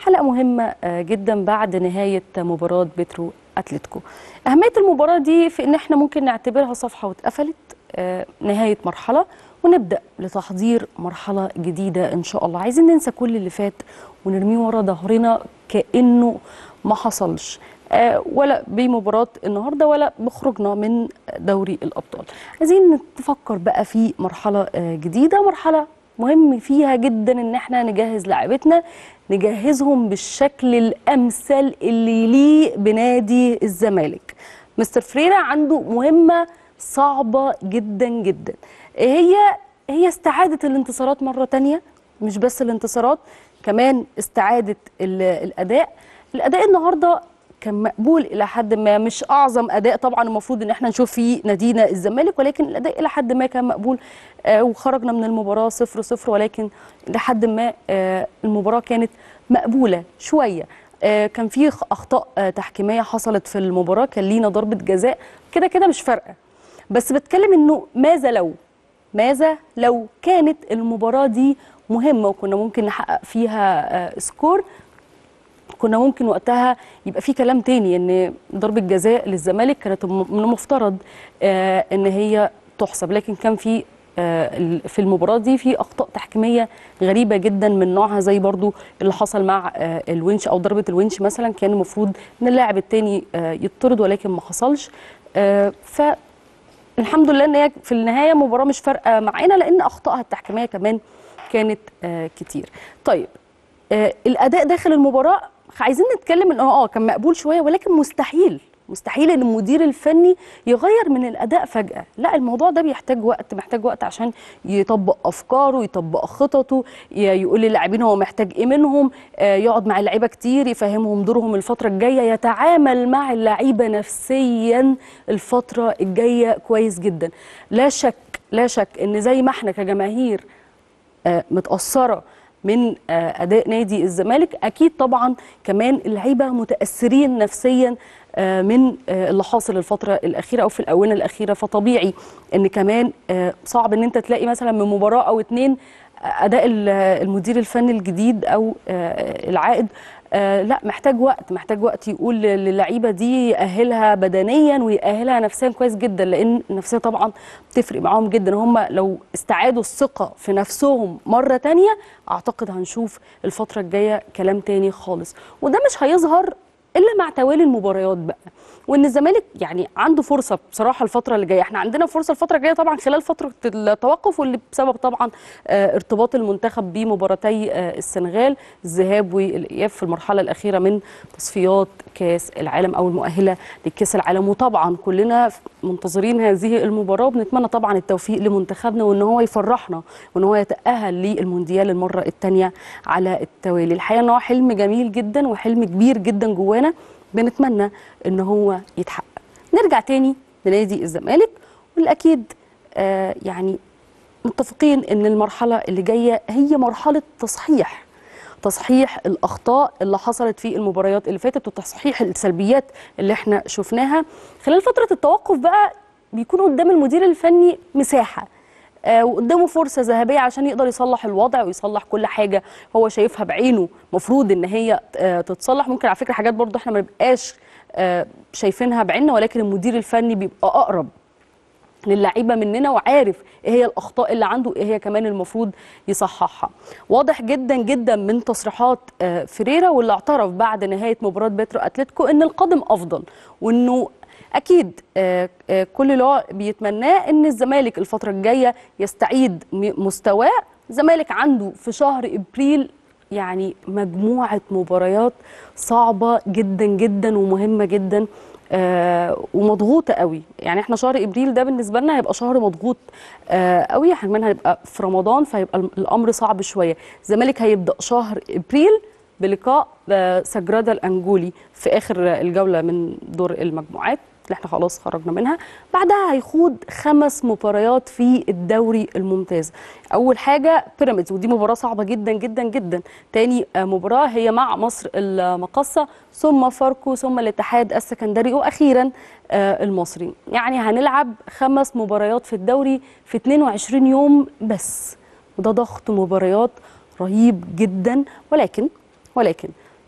حلقه مهمه آه، جدا بعد نهايه مباراه بترو اتلتيكو اهميه المباراه دي في ان احنا ممكن نعتبرها صفحه واتقفلت آه، نهايه مرحله ونبدا لتحضير مرحله جديده ان شاء الله عايزين ننسى كل اللي فات ونرميه ورا ظهرنا كانه ما حصلش آه، ولا بمباراه النهارده ولا بخروجنا من دوري الابطال عايزين نفكر بقى في مرحله آه، جديده مرحله مهم فيها جدا ان احنا نجهز لاعبتنا نجهزهم بالشكل الامثل اللي يليق بنادي الزمالك مستر فريرا عنده مهمه صعبه جدا جدا هي هي استعاده الانتصارات مره تانية مش بس الانتصارات كمان استعاده ال- الاداء الاداء النهارده كان مقبول الى حد ما مش اعظم اداء طبعا المفروض ان احنا نشوف فيه نادينا الزمالك ولكن الاداء الى حد ما كان مقبول آه وخرجنا من المباراه صفر صفر ولكن لحد ما آه المباراه كانت مقبوله شويه آه كان في خ- اخطاء آه تحكيميه حصلت في المباراه كان لينا ضربه جزاء كده كده مش فارقه بس بتكلم انه ماذا لو ماذا لو كانت المباراه دي مهمه وكنا ممكن نحقق فيها آه سكور كنا ممكن وقتها يبقى في كلام تاني ان ضربه جزاء للزمالك كانت م- من المفترض آه ان هي تحسب لكن كان في آه ال- في المباراه دي في اخطاء تحكيميه غريبه جدا من نوعها زي برضو اللي حصل مع آه الونش او ضربه الونش مثلا كان المفروض ان اللاعب التاني آه يطرد ولكن ما حصلش آه ف الحمد لله ان هي في النهايه مباراه مش فارقه معانا لان اخطائها التحكيميه كمان كانت آه كتير طيب آه الاداء داخل المباراه عايزين نتكلم ان اه كان مقبول شويه ولكن مستحيل مستحيل ان المدير الفني يغير من الاداء فجاه لا الموضوع ده بيحتاج وقت محتاج وقت عشان يطبق افكاره يطبق خططه ي- يقول للاعبين هو محتاج ايه منهم آه، يقعد مع اللعيبه كتير يفهمهم دورهم الفتره الجايه يتعامل مع اللعيبه نفسيا الفتره الجايه كويس جدا لا شك لا شك ان زي ما احنا كجماهير آه، متأثرة من آه، أداء نادي الزمالك أكيد طبعا كمان اللعيبة متأثرين نفسيا آه، من آه، اللي حاصل الفترة الأخيرة أو في الآونة الأخيرة فطبيعي إن كمان آه، صعب إن أنت تلاقي مثلا من مباراة أو اتنين آه، أداء ال- المدير الفني الجديد أو آه، العائد آه لا محتاج وقت محتاج وقت يقول للعيبه دي يأهلها بدنيا ويأهلها نفسيا كويس جدا لان النفسيه طبعا بتفرق معاهم جدا هم لو استعادوا الثقه في نفسهم مره تانية اعتقد هنشوف الفتره الجايه كلام تاني خالص وده مش هيظهر الا مع توالي المباريات بقى وان الزمالك يعني عنده فرصه بصراحه الفتره اللي جايه احنا عندنا فرصه الفتره الجايه طبعا خلال فتره التوقف واللي بسبب طبعا آه، ارتباط المنتخب بمباراتي آه، السنغال الذهاب والاياب في المرحله الاخيره من تصفيات كاس العالم او المؤهله لكاس العالم وطبعا كلنا منتظرين هذه المباراه وبنتمنى طبعا التوفيق لمنتخبنا وان هو يفرحنا وان هو يتاهل للمونديال المره الثانيه على التوالي الحقيقه ان هو حلم جميل جدا وحلم كبير جدا جوانا بنتمنى ان هو يتحقق نرجع تاني لنادي الزمالك والاكيد آه يعني متفقين ان المرحله اللي جايه هي مرحله تصحيح تصحيح الاخطاء اللي حصلت في المباريات اللي فاتت وتصحيح السلبيات اللي احنا شفناها خلال فتره التوقف بقى بيكون قدام المدير الفني مساحه آه، وقدامه فرصه ذهبيه عشان يقدر يصلح الوضع ويصلح كل حاجه هو شايفها بعينه مفروض ان هي آه، تتصلح ممكن على فكره حاجات برضه احنا ما نبقاش آه، شايفينها بعيننا ولكن المدير الفني بيبقى اقرب للعيبه مننا وعارف ايه هي الاخطاء اللي عنده ايه هي كمان المفروض يصححها واضح جدا جدا من تصريحات آه، فريرا واللي اعترف بعد نهايه مباراه بيترو اتلتيكو ان القادم افضل وانه اكيد آه، آه، كل اللي هو بيتمناه ان الزمالك الفتره الجايه يستعيد م- مستواه الزمالك عنده في شهر ابريل يعني مجموعه مباريات صعبه جدا جدا ومهمه جدا آه ومضغوطه قوي يعني احنا شهر ابريل ده بالنسبه لنا هيبقى شهر مضغوط آه قوي احنا كمان هنبقى في رمضان فهيبقى الامر صعب شويه الزمالك هيبدا شهر ابريل بلقاء آه سجرادا الانجولي في اخر الجوله من دور المجموعات اللي احنا خلاص خرجنا منها بعدها هيخوض خمس مباريات في الدوري الممتاز اول حاجه بيراميدز ودي مباراه صعبه جدا جدا جدا تاني آه، مباراه هي مع مصر المقصه ثم فاركو ثم الاتحاد السكندري واخيرا آه، المصري يعني هنلعب خمس مباريات في الدوري في 22 يوم بس وده ضغط مباريات رهيب جدا ولكن ولكن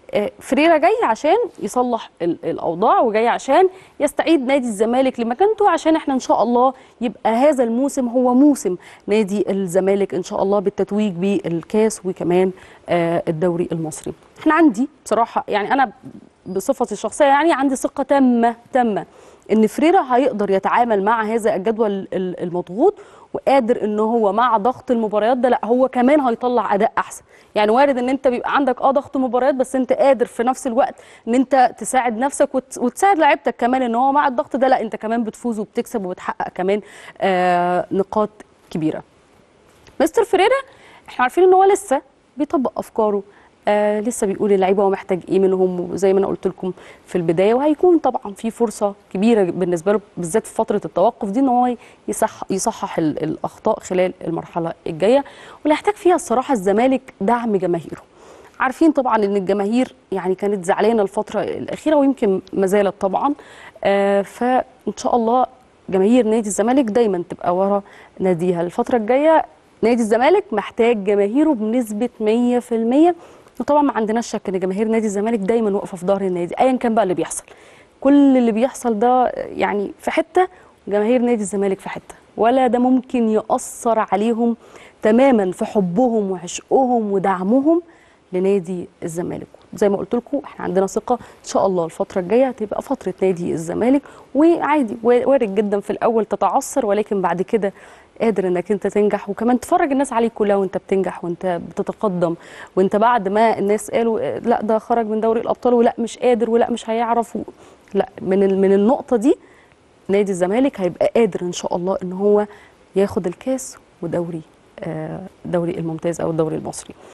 آه، فريرة جاي عشان يصلح ال- الاوضاع وجاي عشان يستعيد نادي الزمالك لمكانته عشان احنا ان شاء الله يبقى هذا الموسم هو موسم نادي الزمالك ان شاء الله بالتتويج بالكاس وكمان آه، الدوري المصري احنا عندي بصراحه يعني انا بصفتي الشخصيه يعني عندي ثقه تامه تامه ان فريرة هيقدر يتعامل مع هذا الجدول ال- المضغوط وقادر ان هو مع ضغط المباريات ده لا هو كمان هيطلع اداء احسن يعني وارد ان انت بيبقى عندك اه ضغط مباريات بس انت قادر في نفس الوقت ان انت تساعد نفسك وت- وتساعد لعيبتك كمان ان هو مع الضغط ده لا انت كمان بتفوز وبتكسب وبتحقق كمان آه نقاط كبيره مستر فريرا احنا عارفين ان هو لسه بيطبق افكاره آه لسه بيقول اللعيبه هو محتاج ايه منهم وزي ما انا قلت لكم في البدايه وهيكون طبعا في فرصه كبيره بالنسبه له بالذات في فتره التوقف دي ان هو يصح يصحح ال- الاخطاء خلال المرحله الجايه واللي هيحتاج فيها الصراحه الزمالك دعم جماهيره عارفين طبعا ان الجماهير يعني كانت زعلانه الفتره الاخيره ويمكن ما زالت طبعا آه فان شاء الله جماهير نادي الزمالك دايما تبقى ورا ناديها الفتره الجايه نادي الزمالك محتاج جماهيره بنسبه 100% وطبعا ما عندناش شك ان جماهير نادي الزمالك دايما واقفه في ظهر النادي ايا كان بقى اللي بيحصل كل اللي بيحصل ده يعني في حته جماهير نادي الزمالك في حته ولا ده ممكن ياثر عليهم تماما في حبهم وعشقهم ودعمهم لنادي الزمالك زي ما قلت لكم احنا عندنا ثقه ان شاء الله الفتره الجايه هتبقى فتره نادي الزمالك وعادي وارد جدا في الاول تتعثر ولكن بعد كده قادر انك انت تنجح وكمان تفرج الناس عليك كلها وانت بتنجح وانت بتتقدم وانت بعد ما الناس قالوا اه، لا ده خرج من دوري الابطال ولا مش قادر ولا مش هيعرف و... لا من ال- من النقطه دي نادي الزمالك هيبقى قادر ان شاء الله ان هو ياخد الكاس ودوري آه، دوري الممتاز او الدوري المصري